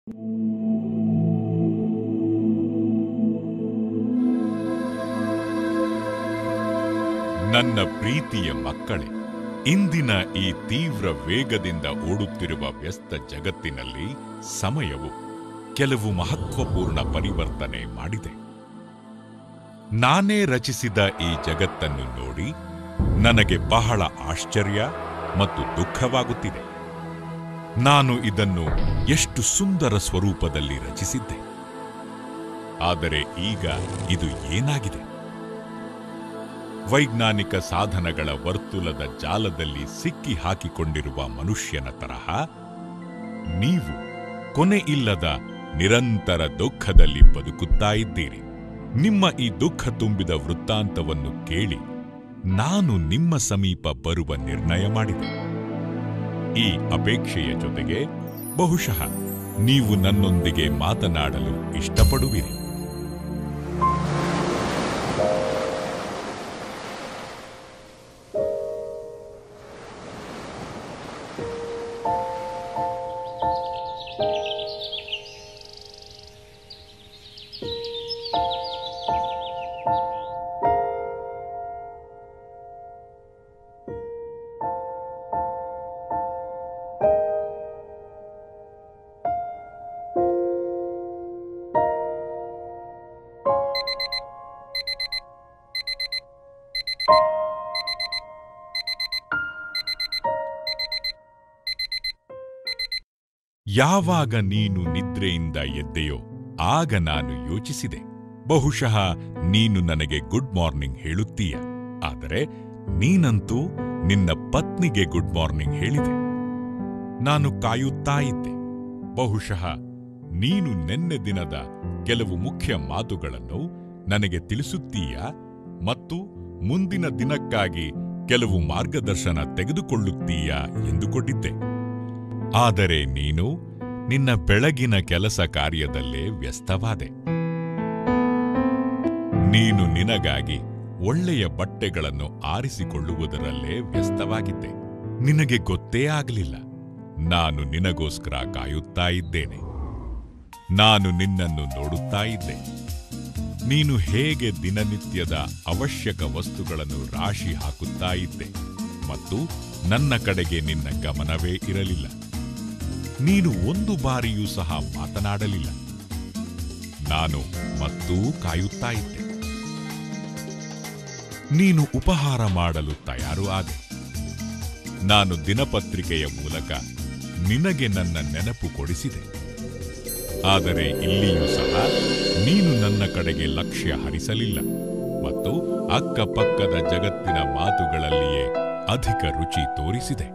ನನ್ನ ಪ್ರೀತಿಯ ಮಕ್ಕಳೇ ಇಂದಿನ ಈ ತೀವ್ರ ವೇಗದಿಂದ ಓಡುತ್ತಿರುವ ವ್ಯಸ್ತ ಜಗತ್ತಿನಲ್ಲಿ ಸಮಯವು ಕೆಲವು ಮಹತ್ವಪೂರ್ಣ ಪರಿವರ್ತನೆ ಮಾಡಿದೆ ನಾನೇ ರಚಿಸಿದ ಈ ಜಗತ್ತನ್ನು ನೋಡಿ ನನಗೆ ಬಹಳ ಆಶ್ಚರ್ಯ ಮತ್ತು ದುಃಖವಾಗುತ್ತಿದೆ ನಾನು ಇದನ್ನು ಎಷ್ಟು ಸುಂದರ ಸ್ವರೂಪದಲ್ಲಿ ರಚಿಸಿದ್ದೆ ಆದರೆ ಈಗ ಇದು ಏನಾಗಿದೆ ವೈಜ್ಞಾನಿಕ ಸಾಧನಗಳ ವರ್ತುಲದ ಜಾಲದಲ್ಲಿ ಸಿಕ್ಕಿ ಹಾಕಿಕೊಂಡಿರುವ ಮನುಷ್ಯನ ತರಹ ನೀವು ಕೊನೆ ಇಲ್ಲದ ನಿರಂತರ ದುಃಖದಲ್ಲಿ ಬದುಕುತ್ತಾ ಇದ್ದೀರಿ ನಿಮ್ಮ ಈ ದುಃಖ ತುಂಬಿದ ವೃತ್ತಾಂತವನ್ನು ಕೇಳಿ ನಾನು ನಿಮ್ಮ ಸಮೀಪ ಬರುವ ನಿರ್ಣಯ ಮಾಡಿದೆ ಈ ಅಪೇಕ್ಷೆಯ ಜೊತೆಗೆ ಬಹುಶಃ ನೀವು ನನ್ನೊಂದಿಗೆ ಮಾತನಾಡಲು ಇಷ್ಟಪಡುವಿರಿ ಯಾವಾಗ ನೀನು ನಿದ್ರೆಯಿಂದ ಎದ್ದೆಯೋ ಆಗ ನಾನು ಯೋಚಿಸಿದೆ ಬಹುಶಃ ನೀನು ನನಗೆ ಗುಡ್ ಮಾರ್ನಿಂಗ್ ಹೇಳುತ್ತೀಯ ಆದರೆ ನೀನಂತೂ ನಿನ್ನ ಪತ್ನಿಗೆ ಗುಡ್ ಮಾರ್ನಿಂಗ್ ಹೇಳಿದೆ ನಾನು ಕಾಯುತ್ತಾ ಇದ್ದೆ ಬಹುಶಃ ನೀನು ನೆನ್ನೆ ದಿನದ ಕೆಲವು ಮುಖ್ಯ ಮಾತುಗಳನ್ನು ನನಗೆ ತಿಳಿಸುತ್ತೀಯ ಮತ್ತು ಮುಂದಿನ ದಿನಕ್ಕಾಗಿ ಕೆಲವು ಮಾರ್ಗದರ್ಶನ ತೆಗೆದುಕೊಳ್ಳುತ್ತೀಯ ಎಂದುಕೊಂಡಿದ್ದೆ ಆದರೆ ನೀನು ನಿನ್ನ ಬೆಳಗಿನ ಕೆಲಸ ಕಾರ್ಯದಲ್ಲೇ ವ್ಯಸ್ತವಾದೆ ನೀನು ನಿನಗಾಗಿ ಒಳ್ಳೆಯ ಬಟ್ಟೆಗಳನ್ನು ಆರಿಸಿಕೊಳ್ಳುವುದರಲ್ಲೇ ವ್ಯಸ್ತವಾಗಿದ್ದೆ ನಿನಗೆ ಗೊತ್ತೇ ಆಗಲಿಲ್ಲ ನಾನು ನಿನಗೋಸ್ಕರ ಕಾಯುತ್ತಾ ಇದ್ದೇನೆ ನಾನು ನಿನ್ನನ್ನು ನೋಡುತ್ತಾ ಇದ್ದೆ ನೀನು ಹೇಗೆ ದಿನನಿತ್ಯದ ಅವಶ್ಯಕ ವಸ್ತುಗಳನ್ನು ರಾಶಿ ಹಾಕುತ್ತಾ ಇದ್ದೆ ಮತ್ತು ನನ್ನ ಕಡೆಗೆ ನಿನ್ನ ಗಮನವೇ ಇರಲಿಲ್ಲ ನೀನು ಒಂದು ಬಾರಿಯೂ ಸಹ ಮಾತನಾಡಲಿಲ್ಲ ನಾನು ಮತ್ತೂ ಕಾಯುತ್ತಾ ಇದ್ದೆ ನೀನು ಉಪಹಾರ ಮಾಡಲು ತಯಾರು ಆದೆ ನಾನು ದಿನಪತ್ರಿಕೆಯ ಮೂಲಕ ನಿನಗೆ ನನ್ನ ನೆನಪು ಕೊಡಿಸಿದೆ ಆದರೆ ಇಲ್ಲಿಯೂ ಸಹ ನೀನು ನನ್ನ ಕಡೆಗೆ ಲಕ್ಷ್ಯ ಹರಿಸಲಿಲ್ಲ ಮತ್ತು ಅಕ್ಕಪಕ್ಕದ ಜಗತ್ತಿನ ಮಾತುಗಳಲ್ಲಿಯೇ ಅಧಿಕ ರುಚಿ ತೋರಿಸಿದೆ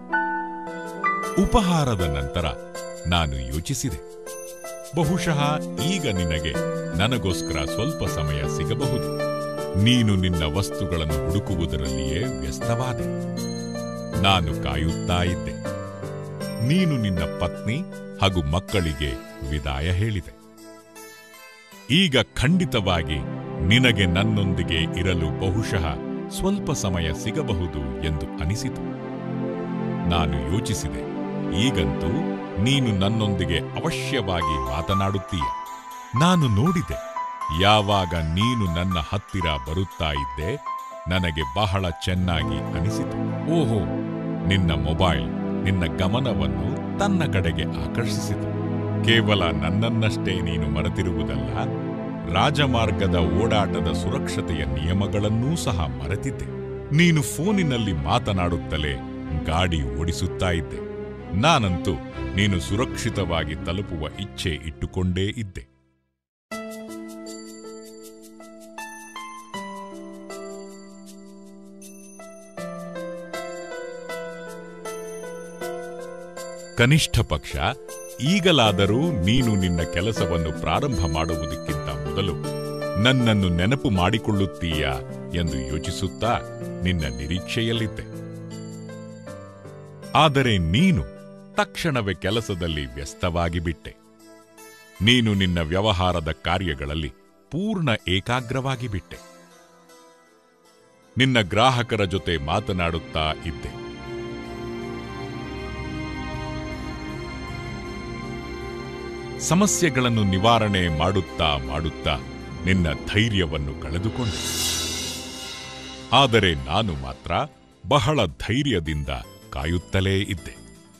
ಉಪಹಾರದ ನಂತರ ನಾನು ಯೋಚಿಸಿದೆ ಬಹುಶಃ ಈಗ ನಿನಗೆ ನನಗೋಸ್ಕರ ಸ್ವಲ್ಪ ಸಮಯ ಸಿಗಬಹುದು ನೀನು ನಿನ್ನ ವಸ್ತುಗಳನ್ನು ಹುಡುಕುವುದರಲ್ಲಿಯೇ ವ್ಯಸ್ತವಾದೆ ನಾನು ಕಾಯುತ್ತಾ ಇದ್ದೆ ನೀನು ನಿನ್ನ ಪತ್ನಿ ಹಾಗೂ ಮಕ್ಕಳಿಗೆ ವಿದಾಯ ಹೇಳಿದೆ ಈಗ ಖಂಡಿತವಾಗಿ ನಿನಗೆ ನನ್ನೊಂದಿಗೆ ಇರಲು ಬಹುಶಃ ಸ್ವಲ್ಪ ಸಮಯ ಸಿಗಬಹುದು ಎಂದು ಅನಿಸಿತು ನಾನು ಯೋಚಿಸಿದೆ ಈಗಂತೂ ನೀನು ನನ್ನೊಂದಿಗೆ ಅವಶ್ಯವಾಗಿ ಮಾತನಾಡುತ್ತೀಯ ನಾನು ನೋಡಿದೆ ಯಾವಾಗ ನೀನು ನನ್ನ ಹತ್ತಿರ ಬರುತ್ತಾ ಇದ್ದೆ ನನಗೆ ಬಹಳ ಚೆನ್ನಾಗಿ ಅನಿಸಿತು ಓಹೋ ನಿನ್ನ ಮೊಬೈಲ್ ನಿನ್ನ ಗಮನವನ್ನು ತನ್ನ ಕಡೆಗೆ ಆಕರ್ಷಿಸಿತು ಕೇವಲ ನನ್ನನ್ನಷ್ಟೇ ನೀನು ಮರೆತಿರುವುದಲ್ಲ ರಾಜಮಾರ್ಗದ ಓಡಾಟದ ಸುರಕ್ಷತೆಯ ನಿಯಮಗಳನ್ನೂ ಸಹ ಮರೆತಿದ್ದೆ ನೀನು ಫೋನಿನಲ್ಲಿ ಮಾತನಾಡುತ್ತಲೇ ಗಾಡಿ ಓಡಿಸುತ್ತಾ ಇದ್ದೆ ನಾನಂತೂ ನೀನು ಸುರಕ್ಷಿತವಾಗಿ ತಲುಪುವ ಇಚ್ಛೆ ಇಟ್ಟುಕೊಂಡೇ ಇದ್ದೆ ಕನಿಷ್ಠ ಪಕ್ಷ ಈಗಲಾದರೂ ನೀನು ನಿನ್ನ ಕೆಲಸವನ್ನು ಪ್ರಾರಂಭ ಮಾಡುವುದಕ್ಕಿಂತ ಮೊದಲು ನನ್ನನ್ನು ನೆನಪು ಮಾಡಿಕೊಳ್ಳುತ್ತೀಯಾ ಎಂದು ಯೋಚಿಸುತ್ತಾ ನಿನ್ನ ನಿರೀಕ್ಷೆಯಲ್ಲಿದ್ದೆ ಆದರೆ ನೀನು ತಕ್ಷಣವೇ ಕೆಲಸದಲ್ಲಿ ವ್ಯಸ್ತವಾಗಿ ಬಿಟ್ಟೆ ನೀನು ನಿನ್ನ ವ್ಯವಹಾರದ ಕಾರ್ಯಗಳಲ್ಲಿ ಪೂರ್ಣ ಏಕಾಗ್ರವಾಗಿ ಬಿಟ್ಟೆ ನಿನ್ನ ಗ್ರಾಹಕರ ಜೊತೆ ಮಾತನಾಡುತ್ತಾ ಇದ್ದೆ ಸಮಸ್ಯೆಗಳನ್ನು ನಿವಾರಣೆ ಮಾಡುತ್ತಾ ಮಾಡುತ್ತಾ ನಿನ್ನ ಧೈರ್ಯವನ್ನು ಕಳೆದುಕೊಂಡೆ ಆದರೆ ನಾನು ಮಾತ್ರ ಬಹಳ ಧೈರ್ಯದಿಂದ ಕಾಯುತ್ತಲೇ ಇದ್ದೆ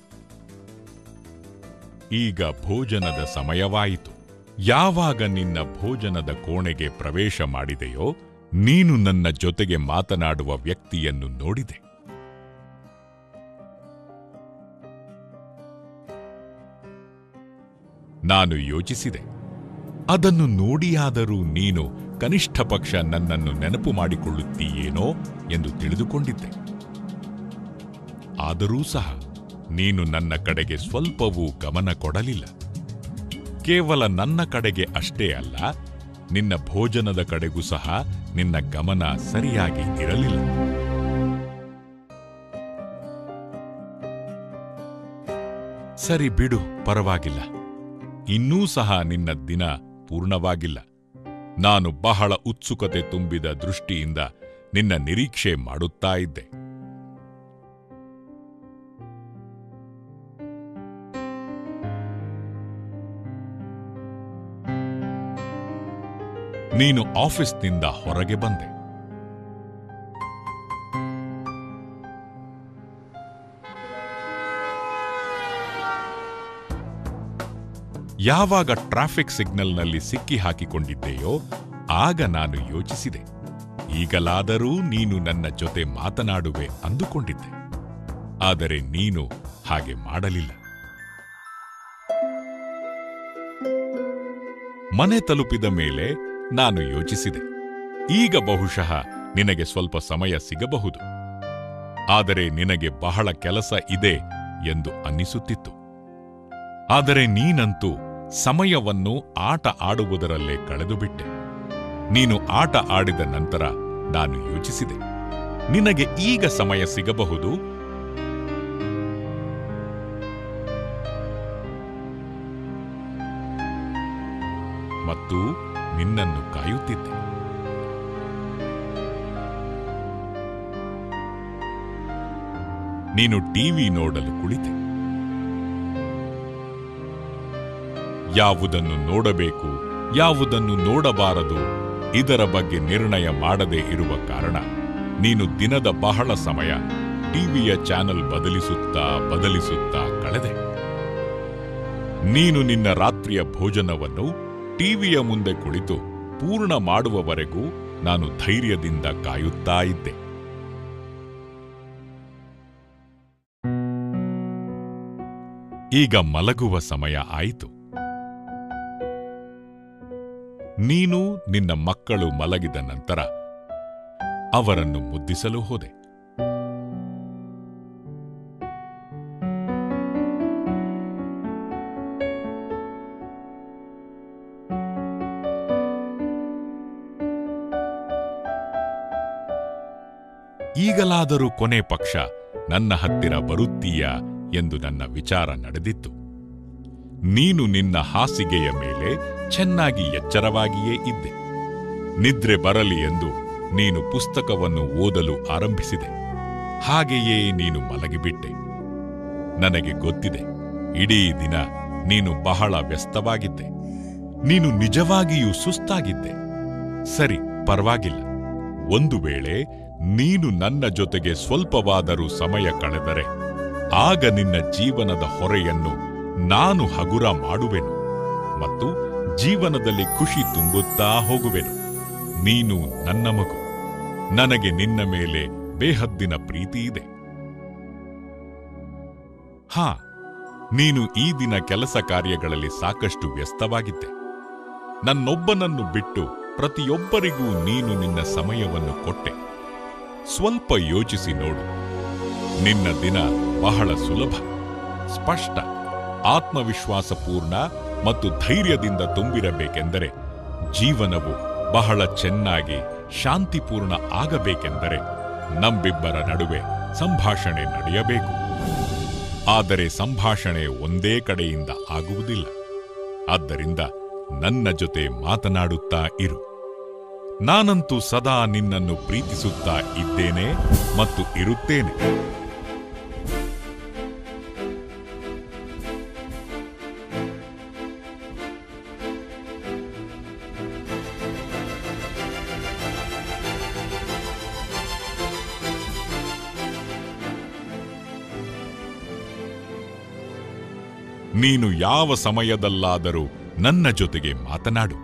ಈಗ ಭೋಜನದ ಸಮಯವಾಯಿತು ಯಾವಾಗ ನಿನ್ನ ಭೋಜನದ ಕೋಣೆಗೆ ಪ್ರವೇಶ ಮಾಡಿದೆಯೋ ನೀನು ನನ್ನ ಜೊತೆಗೆ ಮಾತನಾಡುವ ವ್ಯಕ್ತಿಯನ್ನು ನೋಡಿದೆ ನಾನು ಯೋಚಿಸಿದೆ ಅದನ್ನು ನೋಡಿಯಾದರೂ ನೀನು ಕನಿಷ್ಠ ಪಕ್ಷ ನನ್ನನ್ನು ನೆನಪು ಮಾಡಿಕೊಳ್ಳುತ್ತೀಯೇನೋ ಎಂದು ತಿಳಿದುಕೊಂಡಿದ್ದೆ ಆದರೂ ಸಹ ನೀನು ನನ್ನ ಕಡೆಗೆ ಸ್ವಲ್ಪವೂ ಗಮನ ಕೊಡಲಿಲ್ಲ ಕೇವಲ ನನ್ನ ಕಡೆಗೆ ಅಷ್ಟೇ ಅಲ್ಲ ನಿನ್ನ ಭೋಜನದ ಕಡೆಗೂ ಸಹ ನಿನ್ನ ಗಮನ ಸರಿಯಾಗಿ ಇರಲಿಲ್ಲ ಸರಿ ಬಿಡು ಪರವಾಗಿಲ್ಲ ಇನ್ನೂ ಸಹ ನಿನ್ನ ದಿನ ಪೂರ್ಣವಾಗಿಲ್ಲ ನಾನು ಬಹಳ ಉತ್ಸುಕತೆ ತುಂಬಿದ ದೃಷ್ಟಿಯಿಂದ ನಿನ್ನ ನಿರೀಕ್ಷೆ ಮಾಡುತ್ತಾ ಇದ್ದೆ ನೀನು ಆಫೀಸ್ನಿಂದ ಹೊರಗೆ ಬಂದೆ ಯಾವಾಗ ಟ್ರಾಫಿಕ್ ಸಿಗ್ನಲ್ನಲ್ಲಿ ಸಿಕ್ಕಿ ಹಾಕಿಕೊಂಡಿದ್ದೆಯೋ ಆಗ ನಾನು ಯೋಚಿಸಿದೆ ಈಗಲಾದರೂ ನೀನು ನನ್ನ ಜೊತೆ ಮಾತನಾಡುವೆ ಅಂದುಕೊಂಡಿದ್ದೆ ಆದರೆ ನೀನು ಹಾಗೆ ಮಾಡಲಿಲ್ಲ ಮನೆ ತಲುಪಿದ ಮೇಲೆ ನಾನು ಯೋಚಿಸಿದೆ ಈಗ ಬಹುಶಃ ನಿನಗೆ ಸ್ವಲ್ಪ ಸಮಯ ಸಿಗಬಹುದು ಆದರೆ ನಿನಗೆ ಬಹಳ ಕೆಲಸ ಇದೆ ಎಂದು ಅನ್ನಿಸುತ್ತಿತ್ತು ಆದರೆ ನೀನಂತೂ ಸಮಯವನ್ನು ಆಟ ಆಡುವುದರಲ್ಲೇ ಕಳೆದುಬಿಟ್ಟೆ ನೀನು ಆಟ ಆಡಿದ ನಂತರ ನಾನು ಯೋಚಿಸಿದೆ ನಿನಗೆ ಈಗ ಸಮಯ ಸಿಗಬಹುದು ಮತ್ತು ನಿನ್ನನ್ನು ಕಾಯುತ್ತಿದ್ದೆ ನೀನು ಟಿವಿ ನೋಡಲು ಕುಳಿತೆ ಯಾವುದನ್ನು ನೋಡಬೇಕು ಯಾವುದನ್ನು ನೋಡಬಾರದು ಇದರ ಬಗ್ಗೆ ನಿರ್ಣಯ ಮಾಡದೇ ಇರುವ ಕಾರಣ ನೀನು ದಿನದ ಬಹಳ ಸಮಯ ಟಿವಿಯ ಚಾನೆಲ್ ಬದಲಿಸುತ್ತಾ ಬದಲಿಸುತ್ತಾ ಕಳೆದೆ ನೀನು ನಿನ್ನ ರಾತ್ರಿಯ ಭೋಜನವನ್ನು ಟಿವಿಯ ಮುಂದೆ ಕುಳಿತು ಪೂರ್ಣ ಮಾಡುವವರೆಗೂ ನಾನು ಧೈರ್ಯದಿಂದ ಕಾಯುತ್ತಾ ಇದ್ದೆ ಈಗ ಮಲಗುವ ಸಮಯ ಆಯಿತು ನೀನು ನಿನ್ನ ಮಕ್ಕಳು ಮಲಗಿದ ನಂತರ ಅವರನ್ನು ಮುದ್ದಿಸಲು ಹೋದೆ ಈಗಲಾದರೂ ಕೊನೆ ಪಕ್ಷ ನನ್ನ ಹತ್ತಿರ ಬರುತ್ತೀಯಾ ಎಂದು ನನ್ನ ವಿಚಾರ ನಡೆದಿತ್ತು ನೀನು ನಿನ್ನ ಹಾಸಿಗೆಯ ಮೇಲೆ ಚೆನ್ನಾಗಿ ಎಚ್ಚರವಾಗಿಯೇ ಇದ್ದೆ ನಿದ್ರೆ ಬರಲಿ ಎಂದು ನೀನು ಪುಸ್ತಕವನ್ನು ಓದಲು ಆರಂಭಿಸಿದೆ ಹಾಗೆಯೇ ನೀನು ಮಲಗಿಬಿಟ್ಟೆ ನನಗೆ ಗೊತ್ತಿದೆ ಇಡೀ ದಿನ ನೀನು ಬಹಳ ವ್ಯಸ್ತವಾಗಿದ್ದೆ ನೀನು ನಿಜವಾಗಿಯೂ ಸುಸ್ತಾಗಿದ್ದೆ ಸರಿ ಪರವಾಗಿಲ್ಲ ಒಂದು ವೇಳೆ ನೀನು ನನ್ನ ಜೊತೆಗೆ ಸ್ವಲ್ಪವಾದರೂ ಸಮಯ ಕಳೆದರೆ ಆಗ ನಿನ್ನ ಜೀವನದ ಹೊರೆಯನ್ನು ನಾನು ಹಗುರ ಮಾಡುವೆನು ಮತ್ತು ಜೀವನದಲ್ಲಿ ಖುಷಿ ತುಂಬುತ್ತಾ ಹೋಗುವೆನು ನೀನು ನನ್ನ ಮಗು ನನಗೆ ನಿನ್ನ ಮೇಲೆ ಬೇಹದ್ದಿನ ಪ್ರೀತಿ ಇದೆ ಹಾ ನೀನು ಈ ದಿನ ಕೆಲಸ ಕಾರ್ಯಗಳಲ್ಲಿ ಸಾಕಷ್ಟು ವ್ಯಸ್ತವಾಗಿದ್ದೆ ನನ್ನೊಬ್ಬನನ್ನು ಬಿಟ್ಟು ಪ್ರತಿಯೊಬ್ಬರಿಗೂ ನೀನು ನಿನ್ನ ಸಮಯವನ್ನು ಕೊಟ್ಟೆ ಸ್ವಲ್ಪ ಯೋಚಿಸಿ ನೋಡು ನಿನ್ನ ದಿನ ಬಹಳ ಸುಲಭ ಸ್ಪಷ್ಟ ಆತ್ಮವಿಶ್ವಾಸಪೂರ್ಣ ಮತ್ತು ಧೈರ್ಯದಿಂದ ತುಂಬಿರಬೇಕೆಂದರೆ ಜೀವನವು ಬಹಳ ಚೆನ್ನಾಗಿ ಶಾಂತಿಪೂರ್ಣ ಆಗಬೇಕೆಂದರೆ ನಮ್ಮಿಬ್ಬರ ನಡುವೆ ಸಂಭಾಷಣೆ ನಡೆಯಬೇಕು ಆದರೆ ಸಂಭಾಷಣೆ ಒಂದೇ ಕಡೆಯಿಂದ ಆಗುವುದಿಲ್ಲ ಆದ್ದರಿಂದ ನನ್ನ ಜೊತೆ ಮಾತನಾಡುತ್ತಾ ಇರು ನಾನಂತೂ ಸದಾ ನಿನ್ನನ್ನು ಪ್ರೀತಿಸುತ್ತಾ ಇದ್ದೇನೆ ಮತ್ತು ಇರುತ್ತೇನೆ ನೀನು ಯಾವ ಸಮಯದಲ್ಲಾದರೂ ನನ್ನ ಜೊತೆಗೆ ಮಾತನಾಡು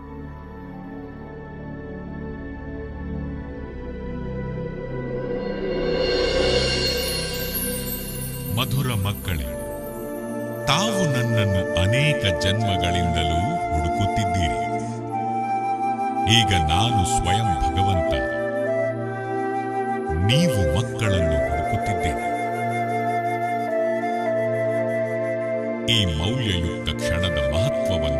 ಮಧುರ ಮಕ್ಕಳೇ ತಾವು ನನ್ನನ್ನು ಅನೇಕ ಜನ್ಮಗಳಿಂದಲೂ ಹುಡುಕುತ್ತಿದ್ದೀರಿ ಈಗ ನಾನು ಸ್ವಯಂ ಭಗವಂತ ನೀವು ಮಕ್ಕಳನ್ನು ಹುಡುಕುತ್ತಿದ್ದೇನೆ ಈ ಮೌಲ್ಯಯುಕ್ತ ಕ್ಷಣದ ಮಹತ್ವವನ್ನು